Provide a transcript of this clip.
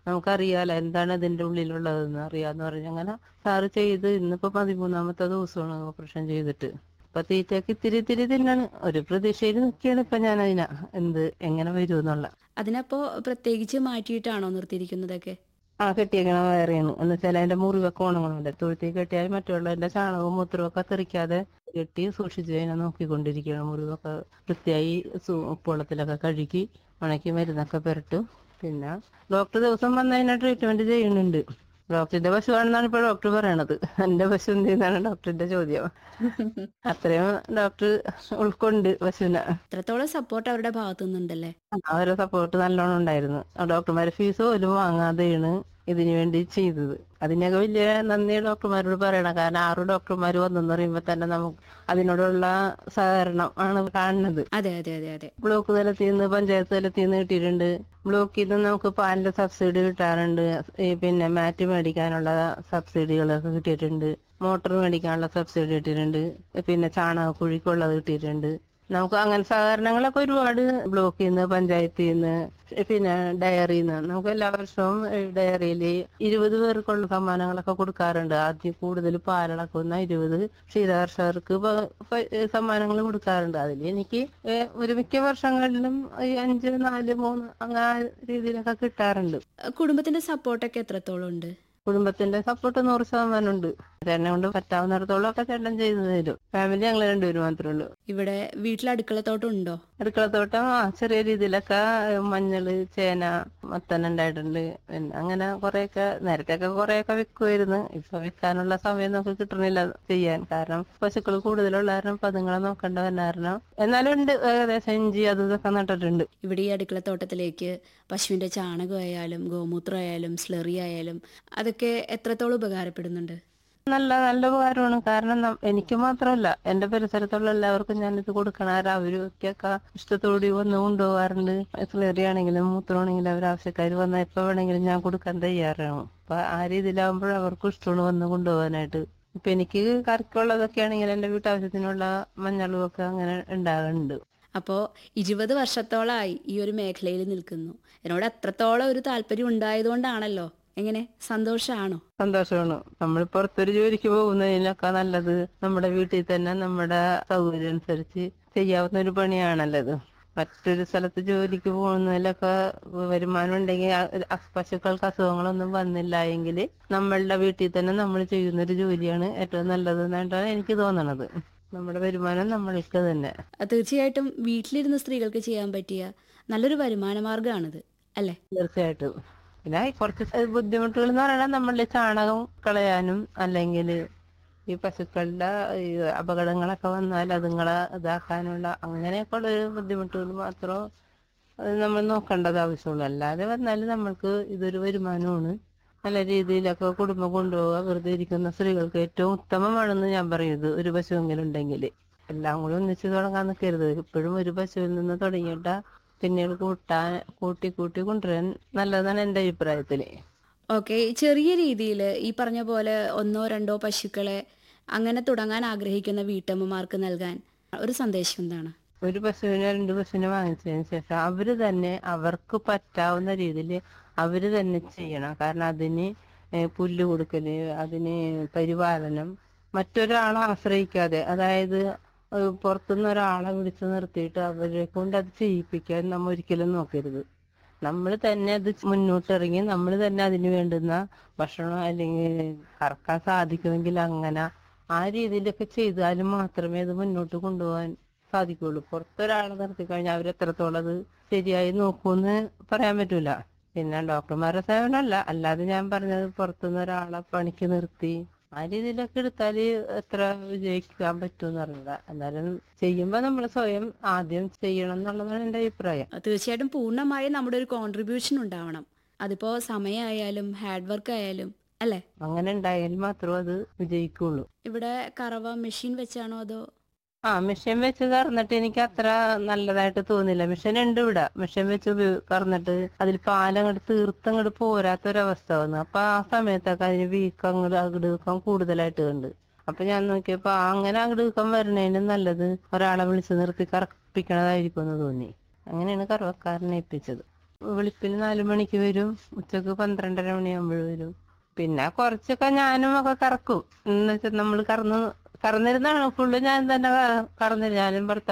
നമുക്കറിയാലോ എന്താണ് ഇതിന്റെ ഉള്ളിലുള്ളതെന്ന് അറിയാന്ന് പറഞ്ഞു അങ്ങനെ സാറ് ചെയ്ത് ഇന്നിപ്പോ പതിമൂന്നാമത്തെ ദിവസമാണ് ഓപ്പറേഷൻ ചെയ്തിട്ട് ഇപ്പൊ തീറ്റയൊക്കെ ഇത്തിരി ഇത്തിരി തിന്നാണ് ഒരു പ്രതീക്ഷയിൽ നിൽക്കുകയാണ് ഇപ്പൊ ഞാൻ അതിനാ എന്ത് എങ്ങനെ വരും എന്നുള്ള അതിനപ്പോ പ്രത്യേകിച്ച് മാറ്റിയിട്ടാണോ നിർത്തിയിരിക്കുന്നതൊക്കെ ആ കെട്ടിയേക്കണ വേറെയാണ് എന്ന് വെച്ചാൽ അതിന്റെ മുറിവൊക്കെ ഉണങ്ങണുണ്ട് തൊഴുത്തി കെട്ടിയാൽ മറ്റുള്ളതിന്റെ ചാണകവും മൂത്രവും ഒക്കെ തെറിക്കാതെ കെട്ടി സൂക്ഷിച്ച് അതിനെ നോക്കിക്കൊണ്ടിരിക്കുകയാണ് മുറിവൊക്കെ വൃത്തിയായി സു- ഉപ്പുവെള്ളത്തിലൊക്കെ കഴുകി ഉണക്കി മരുന്നൊക്കെ പുരട്ടും പിന്നെ ഡോക്ടർ ദിവസം വന്ന് അതിനെ ട്രീറ്റ്മെന്റ് ചെയ്യുന്നുണ്ട് ഡോക്ടറിന്റെ പശുവാണെന്നാണ് ഇപ്പൊ ഡോക്ടർ പറയണത് എന്റെ പശു എന്തെന്നാണ് ഡോക്ടറിന്റെ ചോദ്യം അത്രയും ഡോക്ടർ ഉൾക്കൊണ്ട് പശുവിനെ എത്രത്തോളം സപ്പോർട്ട് അവരുടെ ഭാഗത്തു നിന്നുണ്ടല്ലേ അവരെ സപ്പോർട്ട് നല്ലോണം ഉണ്ടായിരുന്നു ആ ഡോക്ടർമാരെ ഫീസ് പോലും വാങ്ങാതെയാണ് ഇതിനു വേണ്ടി ചെയ്തത് അതിനൊക്കെ വലിയ നന്ദി ഡോക്ടർമാരോട് പറയണം കാരണം ആറ് ഡോക്ടർമാർ വന്നെന്ന് പറയുമ്പോ തന്നെ നമുക്ക് അതിനോടുള്ള സഹകരണം ആണ് കാണുന്നത് അതെ അതെ അതെ അതെ ബ്ലോക്ക് തലത്തിൽ നിന്ന് പഞ്ചായത്ത് തലത്തിൽ നിന്ന് കിട്ടിയിട്ടുണ്ട് ബ്ലോക്കിൽ നിന്ന് നമുക്ക് പാലിന്റെ സബ്സിഡി കിട്ടാറുണ്ട് ഈ പിന്നെ മാറ്റ് മേടിക്കാനുള്ള സബ്സിഡികളൊക്കെ കിട്ടിയിട്ടുണ്ട് മോട്ടോർ മേടിക്കാനുള്ള സബ്സിഡി കിട്ടിയിട്ടുണ്ട് പിന്നെ ചാണകക്കുഴിക്കുള്ളത് കിട്ടിയിട്ടുണ്ട് നമുക്ക് അങ്ങനെ സഹകരണങ്ങളൊക്കെ ഒരുപാട് ബ്ലോക്കിൽ നിന്ന് പഞ്ചായത്തിൽ നിന്ന് പിന്നെ ഡയറിയിൽ നിന്ന് നമുക്ക് എല്ലാ വർഷവും ഡയറിയിൽ ഇരുപത് പേർക്കുള്ള സമ്മാനങ്ങളൊക്കെ കൊടുക്കാറുണ്ട് ആദ്യം കൂടുതൽ പാലളക്കുന്ന ഇരുപത് ക്ഷീരകർഷകർക്ക് സമ്മാനങ്ങൾ കൊടുക്കാറുണ്ട് അതിൽ എനിക്ക് ഏഹ് ഒരു മിക്ക വർഷങ്ങളിലും ഈ അഞ്ച് നാല് മൂന്ന് അങ്ങനെ ആ രീതിയിലൊക്കെ കിട്ടാറുണ്ട് കുടുംബത്തിന്റെ സപ്പോർട്ടൊക്കെ എത്രത്തോളം ഉണ്ട് കുടുംബത്തിന്റെ സപ്പോർട്ട് നൂറ് ശതമാനം ഉണ്ട് ചേട്ടനെ കൊണ്ട് പറ്റാവുന്നിടത്തോളം ഒക്കെ ചേട്ടൻ ചെയ്തു തരും ഫാമിലി ഞങ്ങൾ രണ്ടുപേരും മാത്രമേ ഉള്ളൂ ഇവിടെ വീട്ടിൽ അടുക്കളത്തോട്ടം ഉണ്ടോ അടുക്കളത്തോട്ടം ആ ചെറിയ രീതിയിലൊക്കെ മഞ്ഞള് ചേന മത്തൻ ഉണ്ടായിട്ടുണ്ട് പിന്നെ അങ്ങനെ കുറെയൊക്കെ നേരത്തെയൊക്കെ കുറെയൊക്കെ വെക്കുമായിരുന്നു ഇപ്പൊ വെക്കാനുള്ള സമയം നമുക്ക് കിട്ടണില്ല ചെയ്യാൻ കാരണം പശുക്കൾ കൂടുതലുള്ള കാരണം ഇപ്പൊ അതുങ്ങളെ നോക്കേണ്ട വന്ന കാരണം എന്നാലും ഉണ്ട് ഏകദേശം ഇഞ്ചി അത് ഇതൊക്കെ നട്ടിട്ടുണ്ട് ഇവിടെ ഈ അടുക്കളത്തോട്ടത്തിലേക്ക് പശുവിന്റെ ചാണകമായാലും ഗോമൂത്രമായാലും സ്ലറി ആയാലും അതൊക്കെ എത്രത്തോളം ഉപകാരപ്പെടുന്നുണ്ട് നല്ല നല്ല ഉപകാരമാണ് കാരണം നം- എനിക്ക് മാത്രമല്ല എന്റെ പരിസരത്തുള്ള എല്ലാവർക്കും ഞാനിത് കൊടുക്കണാറ് അവരൊക്കെ ഇഷ്ടത്തോടെ വന്ന് കൊണ്ടുപോകാറുണ്ട് സ്ലേറി ആണെങ്കിലും മൂത്രമാണെങ്കിലും അവർ ആവശ്യക്കാർ വന്നാൽ എപ്പോ വേണമെങ്കിലും ഞാൻ കൊടുക്കാൻ തയ്യാറാണ് അപ്പൊ ആ രീതിയിലാവുമ്പോൾ അവർക്കും ഇഷ്ടമാണ് വന്ന് കൊണ്ടുപോകാനായിട്ട് ഇപ്പൊ എനിക്ക് കറിക്കുള്ളതൊക്കെ ആണെങ്കിൽ എന്റെ വീട്ടാവശ്യത്തിനുള്ള മഞ്ഞളും ഒക്കെ അങ്ങനെ ഉണ്ടാകുന്നുണ്ട് അപ്പോൾ ഇരുപത് വർഷത്തോളമായി ഈ ഒരു മേഖലയിൽ നിൽക്കുന്നു എന്നോട് അത്രത്തോളം ഒരു താല്പര്യം ഉണ്ടായതുകൊണ്ടാണല്ലോ എങ്ങനെ സന്തോഷമാണോ സന്തോഷമാണ് നമ്മൾ പുറത്തൊരു ജോലിക്ക് പോകുന്നതിനൊക്കെ നല്ലത് നമ്മുടെ വീട്ടിൽ തന്നെ നമ്മുടെ സൗകര്യം അനുസരിച്ച് ചെയ്യാവുന്ന ഒരു പണിയാണല്ലോ ഇത് മറ്റൊരു സ്ഥലത്ത് ജോലിക്ക് പോകുന്നതിലൊക്കെ വരുമാനം ഉണ്ടെങ്കിൽ ആ- ആ പശുക്കൾക്ക് അസുഖങ്ങളൊന്നും വന്നില്ല എങ്കിൽ നമ്മളുടെ വീട്ടിൽ തന്നെ നമ്മൾ ചെയ്യുന്ന ഒരു ജോലിയാണ് ഏറ്റവും നല്ലത് എന്നായിട്ടാണ് എനിക്ക് തോന്നണത് നമ്മുടെ വരുമാനം നമ്മൾക്ക് തന്നെ അത് തീർച്ചയായിട്ടും വീട്ടിലിരുന്ന് സ്ത്രീകൾക്ക് ചെയ്യാൻ പറ്റിയ നല്ലൊരു വരുമാന മാർഗമാണിത് അല്ലേ തീർച്ചയായിട്ടും പിന്നെ കുറച്ച് ബുദ്ധിമുട്ടുകൾ എന്ന് പറയുന്നത് നമ്മളുടെ ചാണകം കളയാനും അല്ലെങ്കിൽ ഈ പശുക്കളുടെ ഈ അപകടങ്ങളൊക്കെ വന്നാൽ അതുങ്ങളെ ഇതാക്കാനുള്ള അങ്ങനെയൊക്കെ ഉള്ള ഒരു ബുദ്ധിമുട്ടുകൾ മാത്രം അത് നമ്മൾ നോക്കേണ്ടത് ആവശ്യമുള്ളൂ അല്ലാതെ വന്നാൽ നമ്മൾക്ക് ഇതൊരു വരുമാനമാണ് നല്ല രീതിയിലൊക്കെ കുടുംബം കൊണ്ടുപോവുക വെറുതെ ഇരിക്കുന്ന സ്ത്രീകൾക്ക് ഏറ്റവും ഉത്തമമാണെന്ന് ഞാൻ പറയുന്നത് ഒരു പശുവെങ്കിലും ഉണ്ടെങ്കിൽ എല്ലാം കൂടി ഒന്നിച്ച് തുടങ്ങാൻ നിൽക്കരുത് ഇപ്പോഴും ഒരു പശുവിൽ നിന്ന് തുടങ്ങിയിട്ട പിന്നീട് കൂട്ടാൻ കൂട്ടി കൂട്ടി കൊണ്ടുവരാൻ നല്ലതാണ് എൻ്റെ അഭിപ്രായത്തില് ഓക്കെ ചെറിയ രീതിയിൽ ഈ പറഞ്ഞ പോലെ ഒന്നോ രണ്ടോ പശുക്കളെ അങ്ങനെ തുടങ്ങാൻ ആഗ്രഹിക്കുന്ന വീട്ടമ്മമാർക്ക് നൽകാൻ ഒരു സന്ദേശം എന്താണ് ഒരു പശുവിനെ രണ്ട് പശുവിനെ വാങ്ങിച്ചതിന് ശേഷം അവര് തന്നെ അവർക്ക് പറ്റാവുന്ന രീതിയിൽ അവര് തന്നെ ചെയ്യണം കാരണം അതിന് ഏഹ് പുല്ല് കൊടുക്കല് അതിന് പരിപാലനം മറ്റൊരാളെ ആശ്രയിക്കാതെ അതായത് ഏഹ് പുറത്തുനിന്ന് ഒരാളെ വിളിച്ചു നിർത്തിയിട്ട് അവരെ കൊണ്ട് അത് ചെയ്യിപ്പിക്കാൻ നമ്മൾ ഒരിക്കലും നോക്കരുത് നമ്മൾ തന്നെ അത് മുന്നോട്ടിറങ്ങി നമ്മൾ തന്നെ അതിന് വേണ്ടുന്ന ഭക്ഷണം അല്ലെങ്കിൽ കറക്കാൻ സാധിക്കുമെങ്കിൽ അങ്ങനെ ആ രീതിയിലൊക്കെ ചെയ്താലും മാത്രമേ അത് മുന്നോട്ട് കൊണ്ടുപോകാൻ സാധിക്കുള്ളൂ പുറത്തൊരാളെ നിർത്തി കഴിഞ്ഞാൽ അവരെത്രത്തോളം അത് ശരിയായി നോക്കൂന്ന് പറയാൻ പറ്റൂല പിന്നെ ഡോക്ടർമാരുടെ സേവനമല്ല അല്ലാതെ ഞാൻ പറഞ്ഞത് പുറത്തുനിന്ന് ഒരാളെ പണിക്ക് നിർത്തി ആ രീതിയിലൊക്കെ എടുത്താല് എത്ര വിജയിക്കാൻ പറ്റുമെന്ന് അറിയില്ല എന്നാലും ചെയ്യുമ്പോ നമ്മൾ സ്വയം ആദ്യം ചെയ്യണം എന്നുള്ളതാണ് എന്റെ അഭിപ്രായം തീർച്ചയായിട്ടും പൂർണ്ണമായും നമ്മുടെ ഒരു കോൺട്രിബ്യൂഷൻ ഉണ്ടാവണം അതിപ്പോ സമയമായാലും ഹാർഡ് വർക്ക് ആയാലും അല്ലേ അങ്ങനെ ഉണ്ടായാൽ മാത്രമേ അത് വിജയിക്കുള്ളൂ ഇവിടെ കറവ മെഷീൻ വെച്ചാണോ അതോ ആ മെഷീൻ വെച്ച് കറന്നിട്ട് എനിക്ക് അത്ര നല്ലതായിട്ട് തോന്നില്ല മെഷീൻ ഉണ്ട് ഇവിടെ മെഷീൻ വെച്ച് ഉപയോ- കറന്നിട്ട് അതിൽ പാലങ്ങോട്ട് തീർത്തങ്ങോട്ട് പോരാത്തൊരവസ്ഥ വന്നു അപ്പൊ ആ സമയത്തൊക്കെ അതിന് വീക്കം അങ്ങോട്ട് അകിടുക്കം കൂടുതലായിട്ട് കണ്ട് അപ്പൊ ഞാൻ നോക്കിയപ്പോ അങ്ങനെ അകിടുക്കം വരണേന് നല്ലത് ഒരാളെ വിളിച്ച് നിർത്തി കറപ്പിക്കണതായിരിക്കും എന്ന് തോന്നി അങ്ങനെയാണ് കറവക്കാരനെ ഏൽപ്പിച്ചത് വെളുപ്പിന് നാലു മണിക്ക് വരും ഉച്ചക്ക് പന്ത്രണ്ടര മണിയാകുമ്പോൾ വരും പിന്നെ കുറച്ചൊക്കെ ഞാനും ഒക്കെ കറക്കും എന്ന് വെച്ചാൽ നമ്മൾ കറന്ന് കറന്നിരുന്നാണ് ഫുള്ള് ഞാൻ തന്നെ കറന്നിരുന്നു ഞാനും ഭർത്താവും